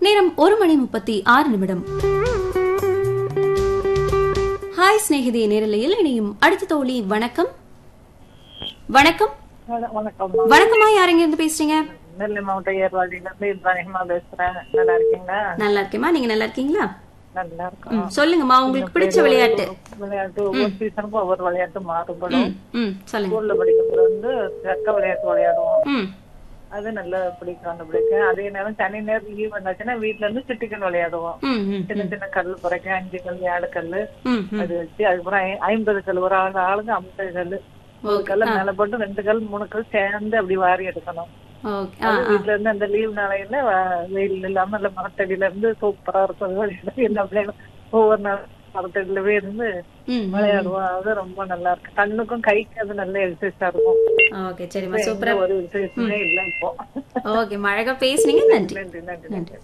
நேரம் ஒரு மணி முப்பத்தி ஆறு நிமிடம் ஹாய் சிநேகிதி நேரலையில் இணையும் அடுத்த தோழி வணக்கம் வணக்கம் வண- வணக்கம் வணக்கமா யாருங்க இருந்து பேசுறீங்க நெல்லை மாவட்ட ஏர்வாடியில இருந்து இப்ராஹிமா பேசுறேன் நல்லா இருக்கீங்களா நல்லா இருக்கேம்மா நீங்க நல்லா இருக்கீங்களா நல்லா இருக்கும் ம், சொல்லுங்கம்மா உங்களுக்கு பிடிச்ச விளையாட்டு விளையாட்டு ஒவ்வொரு சீசனுக்கும் ஒவ்வொரு விளையாட்டு மாறுபடும் ம், ம் சொல்லுங்க ஸ்கூல்ல படிக்கும்போது வந்து சக்க விளையாட்டு விளையாடுவோம் ம் அது நல்லா பிடிக்கும் அந்த பிடிக்கும் அதே நேரம் சனி நேரம் லீவ் வந்தாச்சுன்னா வீட்ல இருந்து சிட்டிக்கல் விளையாடுவோம் ம் ம் சின்ன சின்ன கல் குறைக்க அஞ்சு கல் ஏழு கல் ம் ம் அது வச்சு அதுக்கப்புறம் ஐ- ஐம்பது கல் ஒரு ஆளு ஆளுங்க ஐம்பது கல் ஒரு ஓகே கல்ல மேல போட்டு ரெண்டு கல் மூணு கல் சேர்ந்து அப்படி வாரி எடுக்கணும் ஓகே ஆ அது வீட்ல இருந்து அந்த லீவ் நாளையில வ- வெயில் இல்லாம இல்ல மரத்தடியில இருந்து சூப்பரா இருக்கும் விளையாட என்ன பிள்ளைகளும் ஒவ்வொரு நாள் மரத்தடியில போய் இருந்து ம் விளையாடுவோம் அது ரொம்ப நல்லா இருக்கு கண்ணுக்கும் கைக்கு அது நல்ல எக்ஸசைஸா இருக்கும் ஓகே சரிம்மா சூப்பரா ஒரு எக்ஸசைஸுமே இல்ல இப்போ ஓகே அழகா பேசுனீங்க நன்றி நன்றி நன்றி நன்றி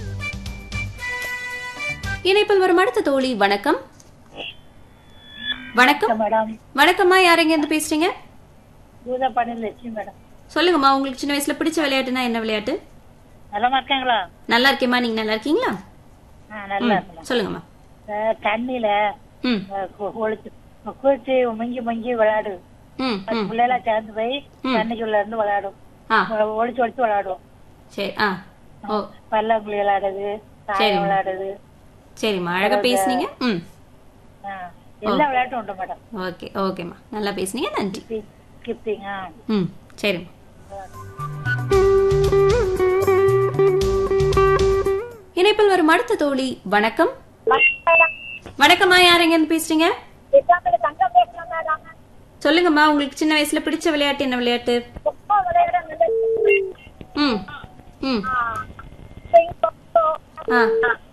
இணைப்பில் வரும் அடுத்த தோழி வணக்கம் வணக்கம் மேடம் வணக்கம்மா யாருங்க இருந்து பேசுறீங்க பூதப்பாடி லட்சுமி மேடம் சொல்லுங்கம்மா உங்களுக்கு சின்ன வயசுல பிடிச்ச விளையாட்டுனா என்ன விளையாட்டு நலமா இருக்காங்களா நல்லா இருக்கேம்மா நீங்க நல்லா இருக்கீங்களா நல்லா சொல்லுங்கம்மா தண்ணியில ம் ஒழிச்சு குளிச்சு மங்கி மங்கி விளையாடு ம் ம் பிள்ளைலாம் சேர்ந்து போய் தண்ணிக்குள்ள இருந்து விளையாடும் ஆ ஒளிச்சு ஒளிச்சு விளையாடுவோம் சரி ஆ ஓ பல்லாங்குழி விளையாடுறது தாயம் விளையாடுறது சரிம்மா அழகா பேசுனீங்க ம் ஆ, எல்லா விளையாட்டும் உண்டு மேடம் ஓகே ஓகேம்மா நல்லா பேசுனீங்க நன்றி ஸ்கிப்பிங் ம் சரிம்மா இணைப்பில் வரும் அடுத்த தோழி வணக்கம் வணக்கம்மா யாருங்க இருந்து பேசுறீங்க சொல்லுங்கம்மா உங்களுக்கு சின்ன வயசுல பிடிச்ச விளையாட்டு என்ன விளையாட்டு ம் ம் ஆ